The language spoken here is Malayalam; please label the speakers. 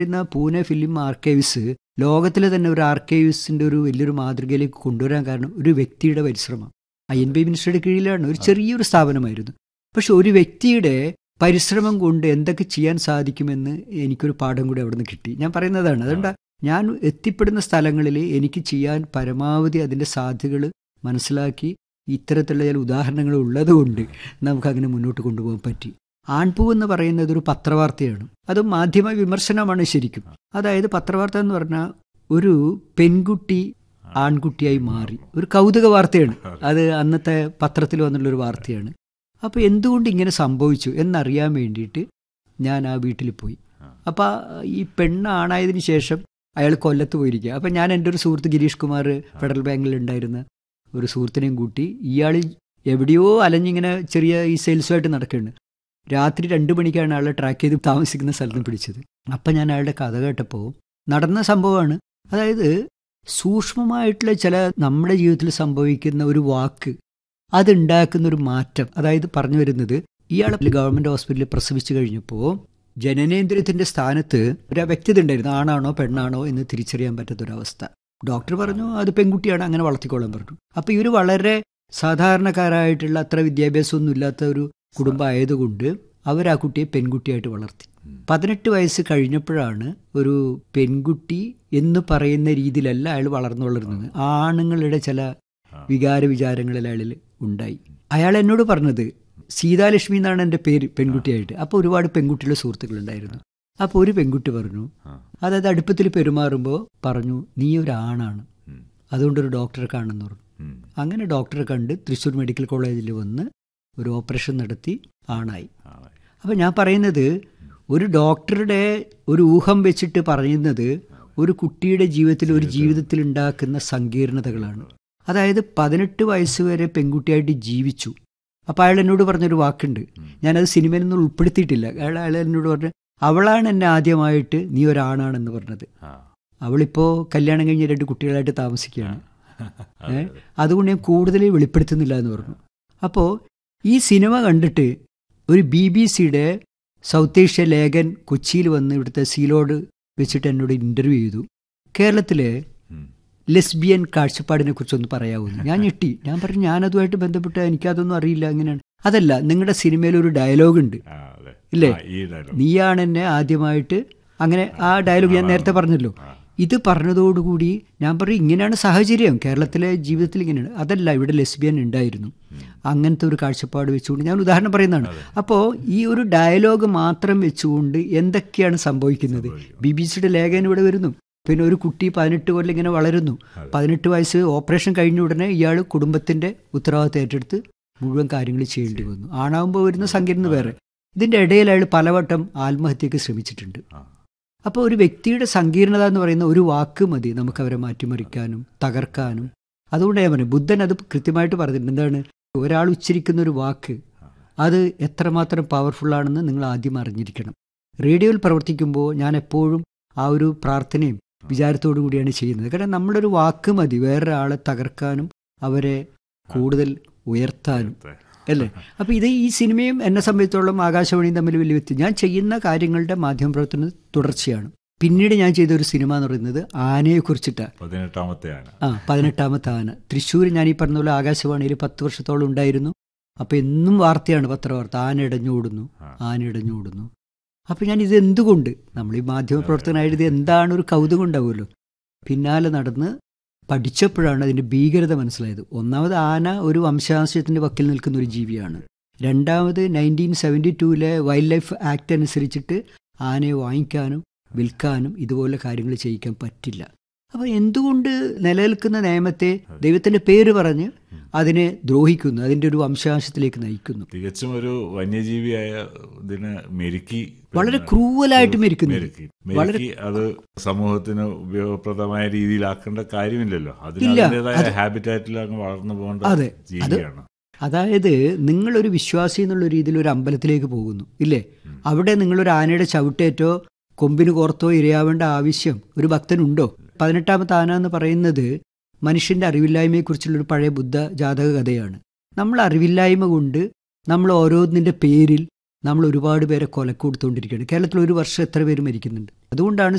Speaker 1: ഇന്ന് പൂനെ ഫിലിം ആർക്കൈവ്സ് ലോകത്തിലെ തന്നെ ഒരു ആർക്കൈവ്സിന്റെ ഒരു വലിയൊരു മാതൃകയിലേക്ക് കൊണ്ടുവരാൻ കാരണം ഒരു വ്യക്തിയുടെ പരിശ്രമം ഐ എൻ ബി മിനിസ്റ്ററുടെ കീഴിലാണ് ഒരു ചെറിയൊരു സ്ഥാപനമായിരുന്നു പക്ഷെ ഒരു വ്യക്തിയുടെ പരിശ്രമം കൊണ്ട് എന്തൊക്കെ ചെയ്യാൻ സാധിക്കുമെന്ന് എനിക്കൊരു പാഠം കൂടി അവിടെ നിന്ന് കിട്ടി ഞാൻ പറയുന്നതാണ് അതുകൊണ്ട് ഞാൻ എത്തിപ്പെടുന്ന സ്ഥലങ്ങളിൽ എനിക്ക് ചെയ്യാൻ പരമാവധി അതിൻ്റെ സാധ്യതകൾ മനസ്സിലാക്കി ഇത്തരത്തിലുള്ള ചില ഉദാഹരണങ്ങൾ ഉള്ളതുകൊണ്ട് നമുക്കങ്ങനെ മുന്നോട്ട് കൊണ്ടുപോകാൻ പറ്റി ആൺപൂ എന്ന് പറയുന്നത് ഒരു പത്രവാർത്തയാണ് അത് മാധ്യമ വിമർശനമാണ് ശരിക്കും അതായത് പത്രവാർത്ത എന്ന് പറഞ്ഞാൽ ഒരു പെൺകുട്ടി ആൺകുട്ടിയായി മാറി ഒരു കൗതുക വാർത്തയാണ് അത് അന്നത്തെ പത്രത്തിൽ വന്നുള്ളൊരു വാർത്തയാണ് അപ്പോൾ എന്തുകൊണ്ട് ഇങ്ങനെ സംഭവിച്ചു എന്നറിയാൻ വേണ്ടിയിട്ട് ഞാൻ ആ വീട്ടിൽ പോയി അപ്പോൾ ഈ പെണ്ണ് ആണായതിനു ശേഷം അയാൾ കൊല്ലത്ത് പോയിരിക്കുക അപ്പം ഞാൻ എൻ്റെ ഒരു സുഹൃത്ത് ഗിരീഷ് കുമാർ ഫെഡറൽ ബാങ്കിൽ ഉണ്ടായിരുന്ന ഒരു സുഹൃത്തിനെയും കൂട്ടി ഇയാൾ എവിടെയോ അലഞ്ഞിങ്ങനെ ചെറിയ ഈ സെയിൽസുമായിട്ട് നടക്കുന്നുണ്ട് രാത്രി രണ്ട് മണിക്കാണ് അയാളെ ട്രാക്ക് ചെയ്ത് താമസിക്കുന്ന സ്ഥലത്ത് പിടിച്ചത് അപ്പം ഞാൻ അയാളുടെ കഥ കേട്ടപ്പോൾ നടന്ന സംഭവമാണ് അതായത് സൂക്ഷ്മമായിട്ടുള്ള ചില നമ്മുടെ ജീവിതത്തിൽ സംഭവിക്കുന്ന ഒരു വാക്ക് അതുണ്ടാക്കുന്ന ഒരു മാറ്റം അതായത് പറഞ്ഞു വരുന്നത് ഇയാൾ ഗവൺമെൻറ് ഹോസ്പിറ്റലിൽ പ്രസവിച്ചു കഴിഞ്ഞപ്പോൾ ജനനേന്ദ്രിയത്തിന്റെ സ്ഥാനത്ത് ഒരു വ്യക്തിത ഉണ്ടായിരുന്നു ആണാണോ പെണ്ണാണോ എന്ന് തിരിച്ചറിയാൻ പറ്റാത്തൊരവസ്ഥ ഡോക്ടർ പറഞ്ഞു അത് പെൺകുട്ടിയാണ് അങ്ങനെ വളർത്തിക്കോളാൻ പറഞ്ഞു അപ്പോൾ ഇവർ വളരെ സാധാരണക്കാരായിട്ടുള്ള അത്ര വിദ്യാഭ്യാസമൊന്നും ഇല്ലാത്ത ഒരു കുടുംബമായതുകൊണ്ട് അവർ ആ കുട്ടിയെ പെൺകുട്ടിയായിട്ട് വളർത്തി പതിനെട്ട് വയസ്സ് കഴിഞ്ഞപ്പോഴാണ് ഒരു പെൺകുട്ടി എന്ന് പറയുന്ന രീതിയിലല്ല അയാൾ വളർന്നു വളർന്നത് ആണുങ്ങളുടെ ചില വികാര വിചാരങ്ങളിൽ അയാളിൽ ഉണ്ടായി അയാൾ എന്നോട് പറഞ്ഞത് സീതാലക്ഷ്മി എന്നാണ് എൻ്റെ പേര് പെൺകുട്ടിയായിട്ട് അപ്പോൾ ഒരുപാട് പെൺകുട്ടികളുടെ സുഹൃത്തുക്കളുണ്ടായിരുന്നു അപ്പോൾ ഒരു പെൺകുട്ടി പറഞ്ഞു അതായത് അടുപ്പത്തിൽ പെരുമാറുമ്പോൾ പറഞ്ഞു നീ ഒരാണാണ് അതുകൊണ്ടൊരു ഡോക്ടറെ കാണുന്നു പറഞ്ഞു അങ്ങനെ ഡോക്ടറെ കണ്ട് തൃശ്ശൂർ മെഡിക്കൽ കോളേജിൽ വന്ന് ഒരു ഓപ്പറേഷൻ നടത്തി ആണായി അപ്പോൾ ഞാൻ പറയുന്നത് ഒരു ഡോക്ടറുടെ ഒരു ഊഹം വെച്ചിട്ട് പറയുന്നത് ഒരു കുട്ടിയുടെ ജീവിതത്തിൽ ഒരു ജീവിതത്തിൽ ഉണ്ടാക്കുന്ന സങ്കീർണതകളാണ് അതായത് പതിനെട്ട് വയസ്സ് വരെ പെൺകുട്ടിയായിട്ട് ജീവിച്ചു അപ്പോൾ അയാൾ എന്നോട് പറഞ്ഞൊരു വാക്കുണ്ട് ഞാനത് സിനിമയിൽ നിന്ന് ഉൾപ്പെടുത്തിയിട്ടില്ല അയാൾ അയാൾ എന്നോട് പറഞ്ഞു അവളാണ് എന്നെ ആദ്യമായിട്ട് നീ ഒരാണാണെന്ന് പറഞ്ഞത് അവളിപ്പോൾ കല്യാണം കഴിഞ്ഞ് രണ്ട് കുട്ടികളായിട്ട് താമസിക്കുകയാണ് ഏഹ് അതുകൊണ്ട് ഞാൻ കൂടുതൽ വെളിപ്പെടുത്തുന്നില്ല എന്ന് പറഞ്ഞു അപ്പോൾ ഈ സിനിമ കണ്ടിട്ട് ഒരു ബി ബി സിയുടെ സൗത്ത് ഏഷ്യ ലേഖൻ കൊച്ചിയിൽ വന്ന് ഇവിടുത്തെ സീലോഡ് വെച്ചിട്ട് എന്നോട് ഇൻ്റർവ്യൂ ചെയ്തു കേരളത്തിലെ ലെസ്ബിയൻ കാഴ്ചപ്പാടിനെ കുറിച്ചൊന്ന് പറയാവുന്നു ഞാൻ ഞെട്ടി ഞാൻ പറഞ്ഞു ഞാനതുമായിട്ട് ബന്ധപ്പെട്ട് എനിക്കതൊന്നും അറിയില്ല അങ്ങനെയാണ് അതല്ല നിങ്ങളുടെ സിനിമയിൽ ഒരു ഡയലോഗ് ഉണ്ട് ഇല്ലേ നീയാണ് എന്നെ ആദ്യമായിട്ട് അങ്ങനെ ആ ഡയലോഗ് ഞാൻ നേരത്തെ പറഞ്ഞല്ലോ ഇത് പറഞ്ഞതോടുകൂടി ഞാൻ പറയും ഇങ്ങനെയാണ് സാഹചര്യം കേരളത്തിലെ ജീവിതത്തിൽ ഇങ്ങനെയാണ് അതല്ല ഇവിടെ ലെസ്ബിയൻ ഉണ്ടായിരുന്നു അങ്ങനത്തെ ഒരു കാഴ്ചപ്പാട് വെച്ചുകൊണ്ട് ഞാൻ ഉദാഹരണം പറയുന്നതാണ് അപ്പോൾ ഈ ഒരു ഡയലോഗ് മാത്രം വെച്ചുകൊണ്ട് എന്തൊക്കെയാണ് സംഭവിക്കുന്നത് ബി ബി സിയുടെ ലേഖനം ഇവിടെ വരുന്നു പിന്നെ ഒരു കുട്ടി പതിനെട്ട് കൊല്ലം ഇങ്ങനെ വളരുന്നു പതിനെട്ട് വയസ്സ് ഓപ്പറേഷൻ കഴിഞ്ഞ ഉടനെ ഇയാൾ കുടുംബത്തിന്റെ ഉത്തരവാദിത്തം ഏറ്റെടുത്ത് മുഴുവൻ കാര്യങ്ങൾ ചെയ്യേണ്ടി വന്നു ആണാവുമ്പോൾ വരുന്ന സങ്കീർണത വേറെ ഇതിന്റെ ഇടയിൽ അയാൾ പലവട്ടം ആത്മഹത്യക്ക് ശ്രമിച്ചിട്ടുണ്ട് അപ്പോൾ ഒരു വ്യക്തിയുടെ സങ്കീർണത എന്ന് പറയുന്ന ഒരു വാക്ക് മതി നമുക്ക് അവരെ മാറ്റിമറിക്കാനും തകർക്കാനും അതുകൊണ്ട് ഞാൻ പറഞ്ഞു ബുദ്ധൻ അത് കൃത്യമായിട്ട് പറഞ്ഞിട്ടുണ്ട് എന്താണ് ഒരാൾ ഉച്ചരിക്കുന്ന ഒരു വാക്ക് അത് എത്രമാത്രം പവർഫുള്ളാണെന്ന് നിങ്ങൾ ആദ്യം അറിഞ്ഞിരിക്കണം റേഡിയോയിൽ പ്രവർത്തിക്കുമ്പോൾ ഞാൻ എപ്പോഴും ആ ഒരു പ്രാർത്ഥനയും വിചാരത്തോടു കൂടിയാണ് ചെയ്യുന്നത് കാരണം നമ്മളൊരു വാക്ക് മതി വേറൊരാളെ തകർക്കാനും അവരെ കൂടുതൽ ഉയർത്താനും അല്ലേ അപ്പോൾ ഇത് ഈ സിനിമയും എന്നെ സംബന്ധിച്ചോളം ആകാശവാണിയും തമ്മിൽ വലിയ വ്യക്തി ഞാൻ ചെയ്യുന്ന കാര്യങ്ങളുടെ മാധ്യമപ്രവർത്തനം തുടർച്ചയാണ് പിന്നീട് ഞാൻ ചെയ്ത ഒരു സിനിമ എന്ന് പറയുന്നത് ആനയെ കുറിച്ചിട്ടാണ്
Speaker 2: പതിനെട്ടാമത്തെ ആന
Speaker 1: ആ പതിനെട്ടാമത്തെ ആന തൃശ്ശൂർ ഞാൻ ഈ പറഞ്ഞ പോലെ ആകാശവാണിയിൽ പത്ത് വർഷത്തോളം ഉണ്ടായിരുന്നു അപ്പോൾ എന്നും വാർത്തയാണ് പത്രവാർത്ത ആന ഇടഞ്ഞോടുന്നു ആന ഇടഞ്ഞോടുന്നു അപ്പോൾ ഞാൻ ഇത് എന്തുകൊണ്ട് നമ്മൾ ഈ മാധ്യമപ്രവർത്തകനായിട്ട് ഇത് എന്താണ് ഒരു കൗതുകം ഉണ്ടാവുമല്ലോ പിന്നാലെ നടന്ന് പഠിച്ചപ്പോഴാണ് അതിൻ്റെ ഭീകരത മനസ്സിലായത് ഒന്നാമത് ആന ഒരു വംശാംശത്തിൻ്റെ വക്കിൽ നിൽക്കുന്ന ഒരു ജീവിയാണ് രണ്ടാമത് നയൻറ്റീൻ സെവൻറ്റി ടൂവിലെ വൈൽഡ് ലൈഫ് ആക്ട് അനുസരിച്ചിട്ട് ആനയെ വാങ്ങിക്കാനും വിൽക്കാനും ഇതുപോലെ കാര്യങ്ങൾ ചെയ്യിക്കാൻ പറ്റില്ല അപ്പോൾ എന്തുകൊണ്ട് നിലനിൽക്കുന്ന നിയമത്തെ ദൈവത്തിൻ്റെ പേര് പറഞ്ഞ് അതിനെ ദ്രോഹിക്കുന്നു അതിൻ്റെ ഒരു വംശാംശത്തിലേക്ക് നയിക്കുന്നു
Speaker 2: തികച്ചും ഒരു വന്യജീവിയായ ഇതിനെ മെരുക്കി
Speaker 1: വളരെ ക്രൂവലായിട്ട് മെരുക്കുന്നു
Speaker 2: മെരുക്കി മെരുക്കി അത് സമൂഹത്തിന് ഉപയോഗപ്രദമായ രീതിയിലാക്കേണ്ട കാര്യമില്ലല്ലോ അതിന്
Speaker 1: ഇല്ല,
Speaker 2: അതിൻ്റെതായ ഹാബിറ്റാറ്റിൽ അങ്ങ് വളർന്നു പോകേണ്ട
Speaker 1: അതെ,
Speaker 2: ജീവിയാണ്
Speaker 1: അതായത് നിങ്ങളൊരു വിശ്വാസി എന്നുള്ള രീതിയിൽ ഒരു അമ്പലത്തിലേക്ക് പോകുന്നു ഇല്ലേ അവിടെ നിങ്ങളൊരു ആനയുടെ ചവിട്ടേറ്റോ കൊമ്പിന് കോർത്തോ ഇരയാവേണ്ട ആവശ്യം ഒരു ഭക്തനുണ്ടോ പതിനെട്ടാമത്തെ ആന എന്ന് പറയുന്നത് മനുഷ്യന്റെ അറിവില്ലായ്മയെക്കുറിച്ചുള്ളൊരു പഴയ ബുദ്ധ ജാതക കഥയാണ് നമ്മൾ അറിവില്ലായ്മ കൊണ്ട് നമ്മൾ ഓരോന്നിൻ്റെ പേരിൽ നമ്മൾ ഒരുപാട് പേരെ കൊലക്ക് കൊടുത്തുകൊണ്ടിരിക്കുകയാണ് കേരളത്തിൽ ഒരു വർഷം എത്ര പേര് മരിക്കുന്നുണ്ട് അതുകൊണ്ടാണ്